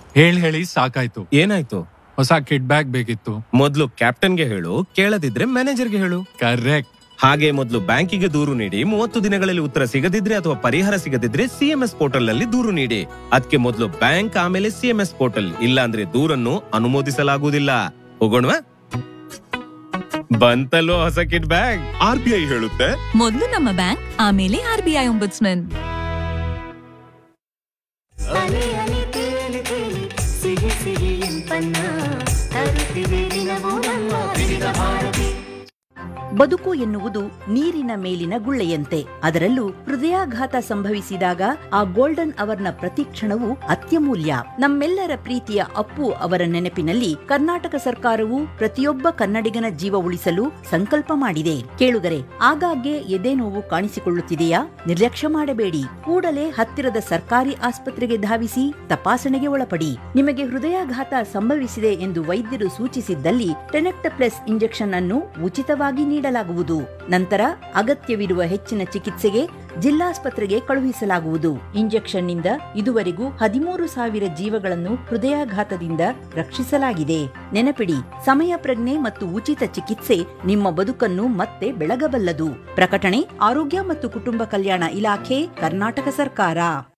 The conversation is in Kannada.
ಹೇಳಿ ಹೇಳಿ ಸಾಕಾಯ್ತು ಏನಾಯ್ತು ಹೊಸ ಕಿಡ್ ಬ್ಯಾಗ್ ಬೇಕಿತ್ತು ಮೊದ್ಲು ಕ್ಯಾಪ್ಟನ್ಗೆ ಹೇಳು ಕೇಳದಿದ್ರೆ ಮ್ಯಾನೇಜರ್ಗೆ ಹೇಳು ಕರೆಕ್ಟ್ ಹಾಗೆ ಮೊದಲು ಬ್ಯಾಂಕಿಗೆ ದೂರು ನೀಡಿ ಮೂವತ್ತು ದಿನಗಳಲ್ಲಿ ಉತ್ತರ ಸಿಗದಿದ್ರೆ ಅಥವಾ ಪರಿಹಾರ ಸಿಗದಿದ್ರೆ ಸಿಎಂಎಸ್ ಪೋರ್ಟಲ್ ನಲ್ಲಿ ದೂರು ನೀಡಿ ಅದಕ್ಕೆ ಮೊದಲು ಬ್ಯಾಂಕ್ ಆಮೇಲೆ ಸಿಎಂಎಸ್ ಪೋರ್ಟಲ್ ಇಲ್ಲ ಅಂದ್ರೆ ದೂರನ್ನು ಅನುಮೋದಿಸಲಾಗುವುದಿಲ್ಲ ಹೋಗೋಣವಾ ಬಂತಲ್ಲೋ ಹೊಸ ಕಿಟ್ ಬ್ಯಾಗ್ ಆರ್ಬಿಐ ಹೇಳುತ್ತೆ ಮೊದಲು ನಮ್ಮ ಬ್ಯಾಂಕ್ ಆಮೇಲೆ ಆರ್ಬಿಐ ಒಂಬುಡ್ಸ್ಮನ್ ಅಲೆ ಅಲೆ ತೇಲಿ ತೇಲಿ ಸಿಹಿ ಸಿಹಿ ಇಂಪನ್ನ ತರುತ್ತಿದೆ ದಿನವೂ ನಮ್ಮ ವಿವಿಧ ಭಾರತಿ ಬದುಕು ಎನ್ನುವುದು ನೀರಿನ ಮೇಲಿನ ಗುಳ್ಳೆಯಂತೆ ಅದರಲ್ಲೂ ಹೃದಯಾಘಾತ ಸಂಭವಿಸಿದಾಗ ಆ ಗೋಲ್ಡನ್ ಅವರ್ನ ಪ್ರತಿಕ್ಷಣವು ಅತ್ಯಮೂಲ್ಯ ನಮ್ಮೆಲ್ಲರ ಪ್ರೀತಿಯ ಅಪ್ಪು ಅವರ ನೆನಪಿನಲ್ಲಿ ಕರ್ನಾಟಕ ಸರ್ಕಾರವು ಪ್ರತಿಯೊಬ್ಬ ಕನ್ನಡಿಗನ ಜೀವ ಉಳಿಸಲು ಸಂಕಲ್ಪ ಮಾಡಿದೆ ಕೇಳುಗರೆ ಆಗಾಗ್ಗೆ ಎದೆ ನೋವು ಕಾಣಿಸಿಕೊಳ್ಳುತ್ತಿದೆಯಾ ನಿರ್ಲಕ್ಷ್ಯ ಮಾಡಬೇಡಿ ಕೂಡಲೇ ಹತ್ತಿರದ ಸರ್ಕಾರಿ ಆಸ್ಪತ್ರೆಗೆ ಧಾವಿಸಿ ತಪಾಸಣೆಗೆ ಒಳಪಡಿ ನಿಮಗೆ ಹೃದಯಾಘಾತ ಸಂಭವಿಸಿದೆ ಎಂದು ವೈದ್ಯರು ಸೂಚಿಸಿದ್ದಲ್ಲಿ ಟೆನೆಕ್ಟಪ್ಲೆಸ್ ಇಂಜೆಕ್ಷನ್ ಅನ್ನು ಉಚಿತವಾಗಿ ನೀಡಲಾಗುವುದು ನಂತರ ಅಗತ್ಯವಿರುವ ಹೆಚ್ಚಿನ ಚಿಕಿತ್ಸೆಗೆ ಜಿಲ್ಲಾಸ್ಪತ್ರೆಗೆ ಕಳುಹಿಸಲಾಗುವುದು ಇಂಜೆಕ್ಷನ್ನಿಂದ ಇದುವರೆಗೂ ಹದಿಮೂರು ಸಾವಿರ ಜೀವಗಳನ್ನು ಹೃದಯಾಘಾತದಿಂದ ರಕ್ಷಿಸಲಾಗಿದೆ ನೆನಪಿಡಿ ಸಮಯ ಪ್ರಜ್ಞೆ ಮತ್ತು ಉಚಿತ ಚಿಕಿತ್ಸೆ ನಿಮ್ಮ ಬದುಕನ್ನು ಮತ್ತೆ ಬೆಳಗಬಲ್ಲದು ಪ್ರಕಟಣೆ ಆರೋಗ್ಯ ಮತ್ತು ಕುಟುಂಬ ಕಲ್ಯಾಣ ಇಲಾಖೆ ಕರ್ನಾಟಕ ಸರ್ಕಾರ